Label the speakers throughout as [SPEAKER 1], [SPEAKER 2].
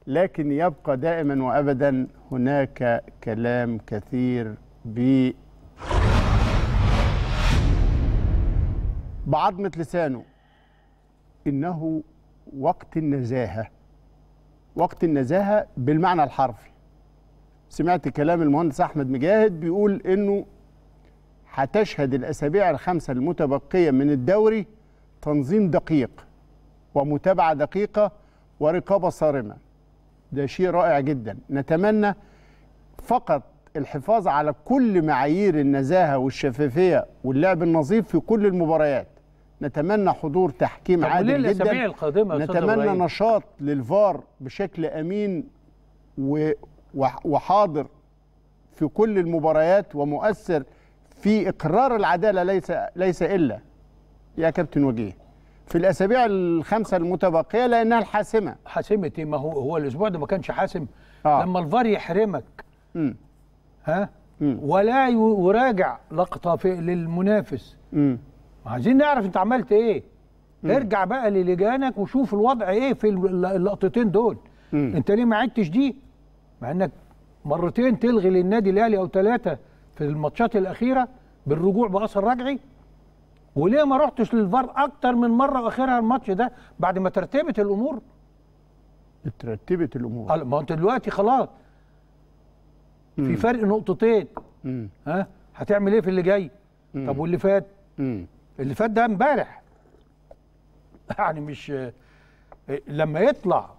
[SPEAKER 1] لكن يبقى دائما وابدا هناك كلام كثير ب بعظمة لسانه إنه وقت النزاهة وقت النزاهة بالمعنى الحرفي سمعت كلام المهندس أحمد مجاهد بيقول إنه هتشهد الأسابيع الخمسة المتبقية من الدوري تنظيم دقيق ومتابعة دقيقة ورقابة صارمة ده شيء رائع جدا نتمنى فقط الحفاظ على كل معايير النزاهة والشفافية واللعب النظيف في كل المباريات نتمنى حضور تحكيم
[SPEAKER 2] طب وليه
[SPEAKER 1] عادل
[SPEAKER 2] الاسابيع
[SPEAKER 1] جدا
[SPEAKER 2] القادمه يا أستاذ
[SPEAKER 1] نتمنى
[SPEAKER 2] إبراهيم؟
[SPEAKER 1] نشاط للفار بشكل امين و- وح- وحاضر في كل المباريات ومؤثر في اقرار العداله ليس ليس الا يا كابتن وجيه في الاسابيع الخمسه المتبقيه لانها الحاسمه
[SPEAKER 2] حاسمة ايه ما هو هو الاسبوع ده ما كانش حاسم
[SPEAKER 1] آه.
[SPEAKER 2] لما الفار يحرمك
[SPEAKER 1] امم
[SPEAKER 2] ها
[SPEAKER 1] مم.
[SPEAKER 2] ولا ي- يراجع لقطه في للمنافس
[SPEAKER 1] امم
[SPEAKER 2] عايزين نعرف انت عملت ايه ارجع بقى للجانك وشوف الوضع ايه في الل- اللقطتين دول
[SPEAKER 1] مم.
[SPEAKER 2] انت ليه ما عدتش دي مع انك مرتين تلغي للنادي الاهلي او ثلاثه في الماتشات الاخيره بالرجوع باثر رجعي وليه ما رحتش للفار اكتر من مره واخرها الماتش ده بعد ما ترتبت الامور
[SPEAKER 1] اترتبت الامور
[SPEAKER 2] قال ما انت دلوقتي خلاص في فرق نقطتين
[SPEAKER 1] امم
[SPEAKER 2] ها هتعمل ايه في اللي جاي طب واللي فات
[SPEAKER 1] امم
[SPEAKER 2] اللي فات ده امبارح يعني مش لما يطلع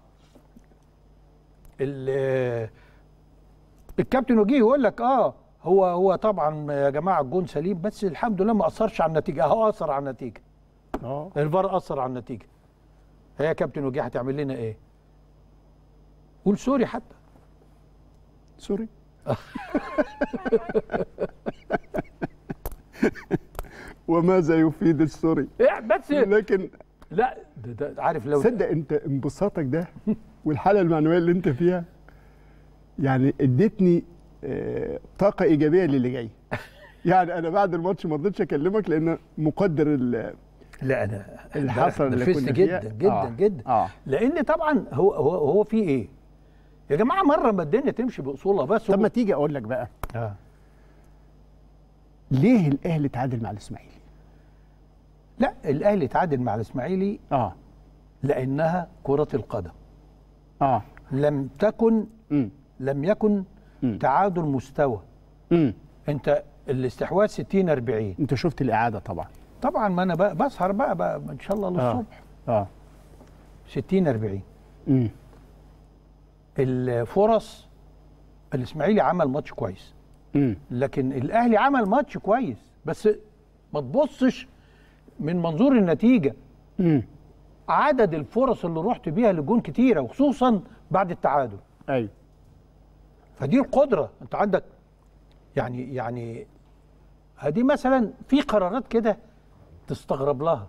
[SPEAKER 2] ال- الكابتن وجيه يقول لك اه هو هو طبعا يا جماعه الجون سليم بس الحمد لله ما اثرش على النتيجه اهو اثر على النتيجه
[SPEAKER 1] اه
[SPEAKER 2] الفار اثر على النتيجه هي يا كابتن وجيه هتعمل لنا ايه؟ قول سوري حتى
[SPEAKER 1] سوري وماذا يفيد السوري
[SPEAKER 2] إيه بس
[SPEAKER 1] لكن
[SPEAKER 2] لا ده, ده عارف لو
[SPEAKER 1] تصدق انت انبساطك ده والحاله المعنويه اللي انت فيها يعني ادتني آه، طاقه ايجابيه للي جاي يعني انا بعد الماتش ما رضيتش اكلمك لان مقدر ال-
[SPEAKER 2] لا انا
[SPEAKER 1] الحصر اللي
[SPEAKER 2] نفست
[SPEAKER 1] كنا
[SPEAKER 2] جدا
[SPEAKER 1] فيها.
[SPEAKER 2] جدا
[SPEAKER 1] آه.
[SPEAKER 2] جدا
[SPEAKER 1] اه
[SPEAKER 2] لان طبعا هو هو هو في ايه؟ يا جماعه مره ما الدنيا تمشي باصولها بس
[SPEAKER 1] طب
[SPEAKER 2] هو-
[SPEAKER 1] ما تيجي اقول لك بقى
[SPEAKER 2] آه.
[SPEAKER 1] ليه الاهلي تعادل مع الاسماعيلي
[SPEAKER 2] لا الاهلي تعادل مع الاسماعيلي
[SPEAKER 1] اه
[SPEAKER 2] لانها كره القدم
[SPEAKER 1] اه
[SPEAKER 2] لم تكن
[SPEAKER 1] امم
[SPEAKER 2] لم يكن
[SPEAKER 1] مم.
[SPEAKER 2] تعادل مستوى
[SPEAKER 1] امم
[SPEAKER 2] انت الاستحواذ 60 40
[SPEAKER 1] انت شفت الاعاده طبعا
[SPEAKER 2] طبعا ما انا بقى بسهر بقى, بقى ان شاء الله للصبح
[SPEAKER 1] اه
[SPEAKER 2] 60 40
[SPEAKER 1] امم
[SPEAKER 2] الفرص الاسماعيلي عمل ماتش كويس
[SPEAKER 1] امم
[SPEAKER 2] لكن الاهلي عمل ماتش كويس بس ما تبصش من منظور النتيجه
[SPEAKER 1] امم
[SPEAKER 2] عدد الفرص اللي رحت بيها للجون كتيره وخصوصا بعد التعادل
[SPEAKER 1] ايوه
[SPEAKER 2] فدي القدره انت عندك يعني يعني هدي مثلا في قرارات كده تستغرب لها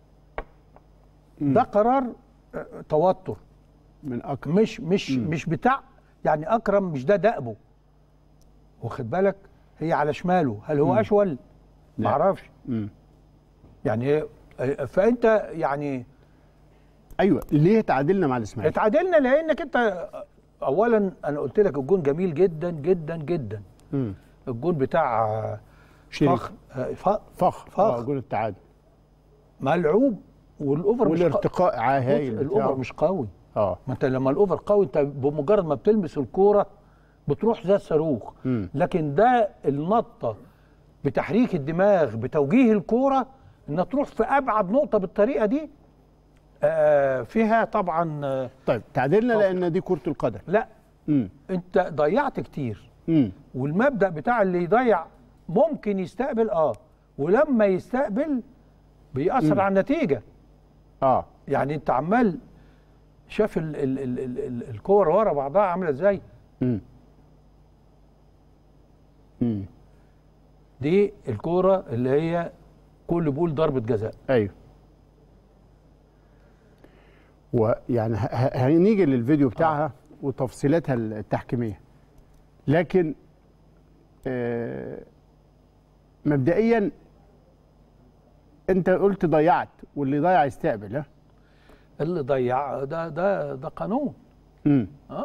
[SPEAKER 2] ده قرار آه، توتر
[SPEAKER 1] من اكرم
[SPEAKER 2] مش مش مش بتاع يعني اكرم مش ده دأبه واخد بالك هي على شماله هل هو اشول
[SPEAKER 1] لا.
[SPEAKER 2] معرفش
[SPEAKER 1] امم
[SPEAKER 2] يعني آه، فانت يعني
[SPEAKER 1] ايوه ليه تعادلنا مع الاسماعيلي
[SPEAKER 2] اتعادلنا لانك انت اولا انا قلت لك الجون جميل جدا جدا جدا
[SPEAKER 1] امم
[SPEAKER 2] الجون بتاع آه،
[SPEAKER 1] شريف
[SPEAKER 2] فخ آه، ف-
[SPEAKER 1] فخر
[SPEAKER 2] فخ.
[SPEAKER 1] اه جول التعادل
[SPEAKER 2] ملعوب والاوفر مش قوي
[SPEAKER 1] والارتقاء هايل
[SPEAKER 2] الاوفر
[SPEAKER 1] بتاعه.
[SPEAKER 2] مش قوي
[SPEAKER 1] اه
[SPEAKER 2] ما انت لما الاوفر قوي انت بمجرد ما بتلمس الكوره بتروح زي الصاروخ
[SPEAKER 1] مم.
[SPEAKER 2] لكن ده النطه بتحريك الدماغ بتوجيه الكوره انها تروح في ابعد نقطه بالطريقه دي آه فيها طبعا آه
[SPEAKER 1] طيب تعادلنا
[SPEAKER 2] فخر.
[SPEAKER 1] لان دي كره القدم
[SPEAKER 2] لا
[SPEAKER 1] امم
[SPEAKER 2] انت ضيعت كتير
[SPEAKER 1] امم
[SPEAKER 2] والمبدا بتاع اللي يضيع ممكن يستقبل اه ولما يستقبل بيأثر على النتيجه
[SPEAKER 1] اه
[SPEAKER 2] يعني انت عمال شاف ال ال ال ال ال الكور ورا بعضها عامله ازاي
[SPEAKER 1] امم امم
[SPEAKER 2] دي الكوره اللي هي كل بيقول ضربه جزاء
[SPEAKER 1] ايوه ويعني ه- ه- هنيجي للفيديو بتاعها وتفصيلاتها التحكيميه لكن آه مبدئيا انت قلت ضيعت واللي ضيع يستقبل ها
[SPEAKER 2] اللي ضيع ده ده ده قانون
[SPEAKER 1] امم
[SPEAKER 2] اه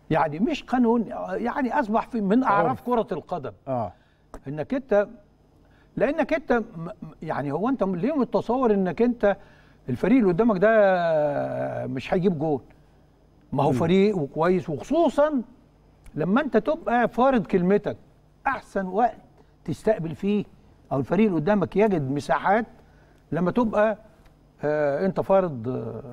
[SPEAKER 2] يعني مش قانون يعني اصبح في من اعراف كره القدم
[SPEAKER 1] اه
[SPEAKER 2] انك انت لانك انت م- م- يعني هو انت ليه متصور انك انت الفريق اللي قدامك ده مش هيجيب جول ما هو فريق وكويس وخصوصا لما انت تبقى فارض كلمتك احسن وقت تستقبل فيه او الفريق اللي قدامك يجد مساحات لما تبقى آه انت فارض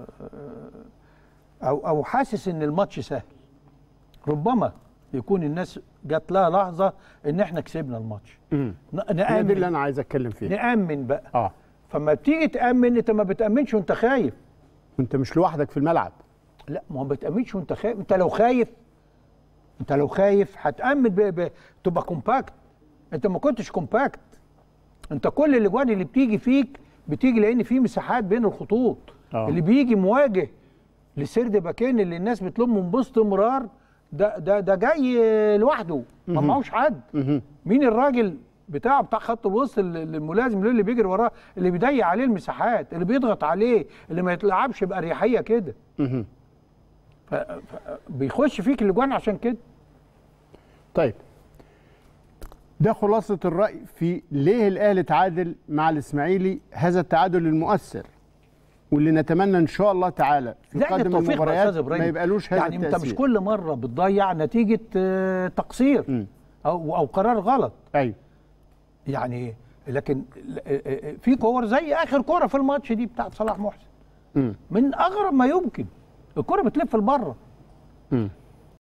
[SPEAKER 2] آه او او حاسس ان الماتش سهل ربما يكون الناس جات لها لحظه ان احنا كسبنا الماتش
[SPEAKER 1] امم
[SPEAKER 2] ن-
[SPEAKER 1] هي دي اللي
[SPEAKER 2] نامن
[SPEAKER 1] انا عايز اتكلم فيها
[SPEAKER 2] نامن بقى
[SPEAKER 1] اه
[SPEAKER 2] فما بتيجي تامن انت ما بتامنش وانت خايف
[SPEAKER 1] وانت مش لوحدك في الملعب
[SPEAKER 2] لا ما ما بتامنش وانت خايف انت لو خايف انت لو خايف هتامن ب... ب... تبقى كومباكت انت ما كنتش كومباكت انت كل الاجوان اللي بتيجي فيك بتيجي لان في مساحات بين الخطوط
[SPEAKER 1] آه.
[SPEAKER 2] اللي بيجي مواجه لسرد باكين اللي الناس بتلومهم باستمرار ده ده ده جاي لوحده ما معهوش حد
[SPEAKER 1] مهم.
[SPEAKER 2] مين الراجل بتاعه بتاع خط الوسط اللي- اللي الملازم له اللي بيجري وراه اللي بيضيق عليه المساحات اللي بيضغط عليه اللي ما يتلعبش باريحيه كده
[SPEAKER 1] مهم.
[SPEAKER 2] ف... ف... بيخش فيك الاجوان عشان كده
[SPEAKER 1] طيب ده خلاصة الرأي في ليه الأهلي تعادل مع الإسماعيلي هذا التعادل المؤثر واللي نتمنى إن شاء الله تعالى في
[SPEAKER 2] زائد
[SPEAKER 1] قادم
[SPEAKER 2] التوفيق بقى يا
[SPEAKER 1] المباريات
[SPEAKER 2] استاذ ابراهيم
[SPEAKER 1] ما يبقالوش هذا
[SPEAKER 2] يعني انت
[SPEAKER 1] التأثير
[SPEAKER 2] مش كل مره بتضيع نتيجه آه، تقصير
[SPEAKER 1] مم.
[SPEAKER 2] او او قرار غلط
[SPEAKER 1] أيوه
[SPEAKER 2] يعني لكن آه، آه، في كور زي اخر كوره في الماتش دي بتاعت صلاح محسن
[SPEAKER 1] مم.
[SPEAKER 2] من اغرب ما يمكن الكره بتلف لبره
[SPEAKER 1] مم.